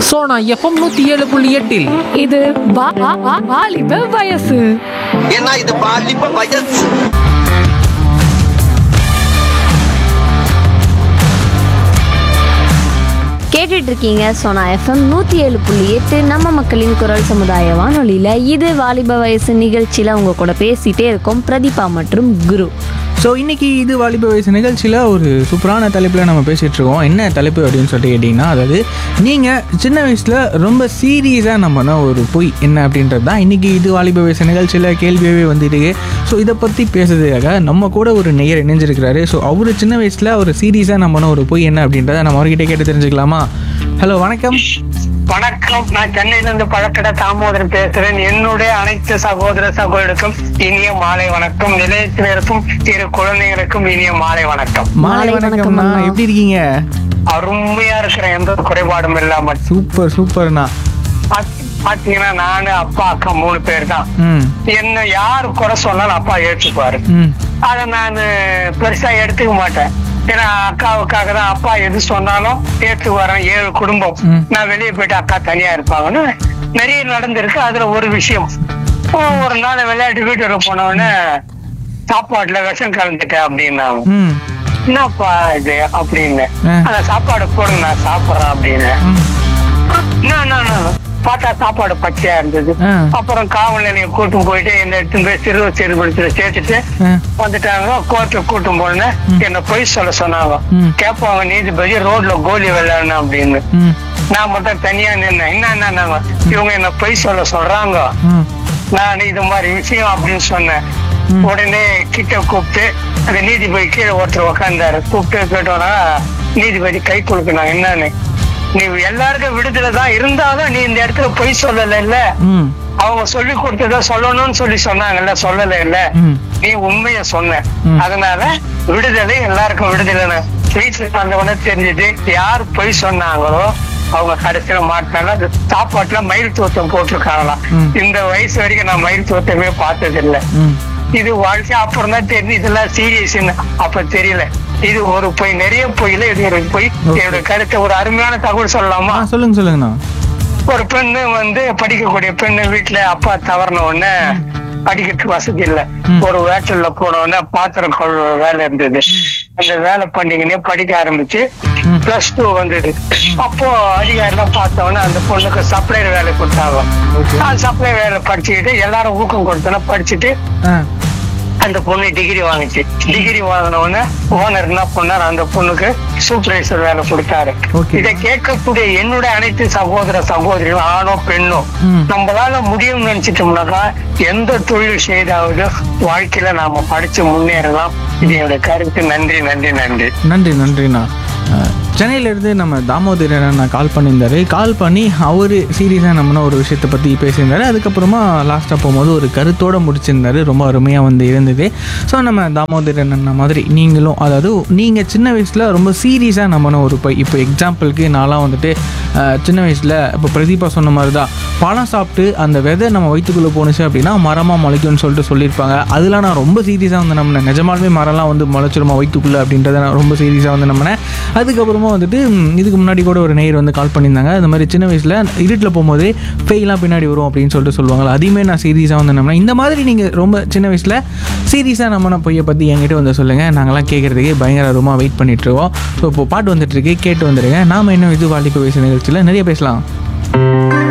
Sona FM நூத்தி ஏழு புள்ளி எட்டில் இது வா- வா- வா- வாலிப வயசு ஏன்னா இது பாலிப்ப வயசு கேட்டுட்டு இருக்கீங்க சோனா எஃப்எம் நூற்றி ஏழு புள்ளி எட்டு நம்ம மக்களின் குரல் சமுதாய வானொலியில் இது வாலிப வயசு நிகழ்ச்சியில் உங்க கூட பேசிட்டே இருக்கோம் பிரதீபா மற்றும் குரு ஸோ இன்னைக்கு இது வாலிப வயசு நிகழ்ச்சியில் ஒரு சூப்பரான தலைப்பில் நம்ம பேசிகிட்டு இருக்கோம் என்ன தலைப்பு அப்படின்னு சொல்லிட்டு கேட்டிங்கன்னா அதாவது நீங்கள் சின்ன வயசில் ரொம்ப சீரியஸாக நம்பின ஒரு பொய் என்ன அப்படின்றது தான் இன்றைக்கி இது வாலிப வயசு நிகழ்ச்சியில் கேள்வியாகவே வந்துட்டு ஸோ இதை பற்றி பேசுறதுக்காக நம்ம கூட ஒரு நேயர் இணைஞ்சிருக்கிறாரு ஸோ அவர் சின்ன வயசில் ஒரு சீரியஸாக நம்பின ஒரு பொய் என்ன அப்படின்றத நம்ம அவர்கிட்ட கேட்டு தெரிஞ்சுக்கலாமா ஹலோ வணக்கம் வணக்கம் நான் சென்னையில இருந்து பழக்கடை தாமோதரன் பேசுறேன் என்னுடைய அனைத்து சகோதர சகோதரருக்கும் இனிய மாலை வணக்கம் நிலையத்தில் இருக்கும் இரு குழந்தைகளுக்கும் இனிய மாலை வணக்கம் மாலை மாலை வணக்கம் வணக்கம்ண்ணா அண்ணா. எப்படி இருக்கீங்க அருமையா இருக்கிற எந்த குறைபாடும் இல்லாம சூப்பர் சூப்பர்ண்ணா பாத்தி- பாத்தீங்கன்னா நானு அப்பா அக்கா மூணு பேர் தான் ம் என்ன யாரு குறை சொன்னாலும் அப்பா ஏற்றுப்பாரு ம் அத நான் பெருசா எடுத்துக்க மாட்டேன் ஏன்னா அக்காவுக்காக தான் அப்பா எது சொன்னாலும் ஏத்து வரேன் ஏழு குடும்பம் ம். நான் வெளியே போயிட்டு அக்கா தனியா இருப்பாங்கன்னு நிறைய நடந்திருக்கு அதுல ஒரு விஷயம் ஒரு- ஒரு நாள் விளையாட்டு வீட்டுல போன உடனே சாப்பாட்டுல விஷம் கலந்துட்டேன் அப்படின்னாங்க ம் என்னப்பா இது அப்படின்னு ஆ. அந்த சாப்பாடு போடுங்க நான் சாப்பிடுறேன் அப்படின்னு ம் என்ன, என்ன, என்ன? பார்த்தா சாப்பாடு பச்சையா இருந்தது ஆ. அப்புறம் காவல் நிலையம் கூட்டும் போயிட்டு என்ன எடுத்து போய் சிறுவ சீர்படுத்தி சேர்த்துட்டு ஆ வந்துட்டாங்க கோர்ட்டு கூட்டும் போன என்ன பொய் சொல்ல சொன்னாங்க ம். கேட்பாங்க நீதிபதி ரோட்ல கோலி விளையாடணும் அப்படின்னு ம் நான் மட்டும் தனியா நின்னேன் என்ன என்னன்னாங்க இவங்க என்ன பொய் சொல்ல சொல்றாங்க ம் நான் இது மாதிரி விஷயம் அப்படின்னு சொன்னேன் உடனே கிட்ட கூப்பிட்டு அந்த நீதிபதி கீழே ஒருத்தர் உக்காந்தாரு கூப்பிட்டு கேட்டோம்னா நீதிபதி கை கொடுக்கணும் என்னன்னு நீ எல்லாருக்கும் விடுதலை தான் இருந்தாலும் நீ இந்த இடத்துல பொய் சொல்லல இல்ல ம் அவங்க சொல்லி கொடுத்தத சொல்லணும்னு சொல்லி சொன்னாங்கல்ல சொல்லல இல்ல ம். நீ உண்மைய சொன்ன ம். அதனால விடுதலை எல்லாருக்கும் விடுதலை வீட்டுல வந்தவொடனே தெரிஞ்சது யார் பொய் சொன்னாங்களோ அவங்க கடைசியில மாட்டினாலும் அது சாப்பாட்டுல மயில் தூத்தம் போட்டிருக்காங்களாம் ம். இந்த வயசு வரைக்கும் நான் மயில் தூத்தமே பார்த்தது இல்ல ம் இது வாழ்க்கை அப்புறம் தான் தெரிஞ்சு இதெல்லாம் சீரியஸ் அப்ப தெரியல இது ஒரு பொய் நிறைய பொய்ல இது ஒரு பொய் Okay. என்னோட கருத்தை ஒரு அருமையான தகவல் சொல்லலாமா ஆ சொல்லுங்க சொல்லுங்கண்ணா ஒரு பெண்ணு வந்து படிக்கக்கூடிய பெண்ணு வீட்டுல அப்பா தவறின உடனே படிக்கிறதுக்கு வசதி இல்ல ம். ஒரு வேட்டல்ல போன உடனே பாத்திரம் கழுவுற வேலை இருந்தது அந்த வேலை பண்ணிங்கன்னே படிக்க ஆரம்பிச்சு ம். பிளஸ் டூ வந்தது அப்போ அதிகாரிலாம் பார்த்த உடனே அந்த பொண்ணுக்கு சப்ளையர் வேலை கொடுத்தாங்க Okay. அந்த சப்ளை வேலை படிச்சுக்கிட்டு எல்லாரும் ஊக்கம் கொடுத்தோன்னா படிச்சுட்டு ஆ அந்த பொண்ணு டிகிரி வாங்குச்சு டிகிரி வாங்கின உடனே ஓனர் என்ன பண்ணார் அந்த பொண்ணுக்கு சூப்பர்வைசர் வேலை கொடுத்தாரு Okay. இதை கேட்கக்கூடிய என்னுடைய அனைத்து சகோதர சகோதரிகள் ஆணோ பெண்ணோ ம். நம்மளால முடியும்னு நினைச்சிட்டோம்னாக்கா எந்த தொழில் செய்தாவது வாழ்க்கையில நாம படிச்சு முன்னேறலாம் இது என்னோட கருத்து நன்றி நன்றி நன்றி நன்றி நன்றிண்ணா அஹ், சென்னையிலேருந்து நம்ம தாமோதரன் அண்ணா கால் பண்ணியிருந்தாரு கால் பண்ணி அவர் சீரியஸாக நம்மன ஒரு விஷயத்தை பற்றி பேசியிருந்தாரு அதுக்கப்புறமா லாஸ்ட்டாக போகும்போது ஒரு கருத்தோடு முடிச்சிருந்தாரு ரொம்ப அருமையாக வந்து இருந்தது ஸோ நம்ம தாமோதரன் அண்ணா மாதிரி நீங்களும் அதாவது நீங்கள் சின்ன வயசில் ரொம்ப சீரியஸாக நம்பின ஒரு பை இப்போ எக்ஸாம்பிளுக்கு நான்லாம் வந்துட்டு அஹ், சின்ன வயசில் இப்போ பிரதீபா சொன்ன மாதிரி தான் பழம் சாப்பிட்டு அந்த விதை நம்ம வயிற்றுக்குள்ளே போணுச்சு அப்படின்னா மரமாக முளைக்கும்னு சொல்லிட்டு சொல்லியிருப்பாங்க அதெல்லாம் நான் ரொம்ப சீரியஸாக வந்து நம்பினேன் நிஜமாலுமே மரம்லாம் வந்து முளைச்சிருமா வயிற்றுக்குள்ளே அப்படின்றத நான் ரொம்ப சீரியஸாக வந்து நம்பினேன் அதுக்கப்புறமா வந்துட்டு ம், இதுக்கு முன்னாடி கூட ஒரு நேயர் வந்து கால் பண்ணியிருந்தாங்க இந்த மாதிரி சின்ன வயசில் இருட்டில் போகும்போது பேய்லாம் பின்னாடி வரும் அப்படின்னு சொல்லிட்டு சொல்லுவாங்களா அதையுமே நான் சீரியஸாக வந்து நம்பினேன் இந்த மாதிரி நீங்கள் ரொம்ப சின்ன வயசில் சீரியஸாக நம்பின பொய்யை பற்றி என்கிட்ட வந்து சொல்லுங்கள் நாங்களாம் கேட்குறதுக்கே பயங்கர ரொம்ப வெயிட் பண்ணிட்டுருக்கோம் ஸோ இப்போ பாட்டு வந்துட்டுருக்கு கேட்டு வந்துடுங்க நாம இன்னும் இது வாலிப்பு வயசு நிகழ்ச்சியில் நிறைய பேசலாம்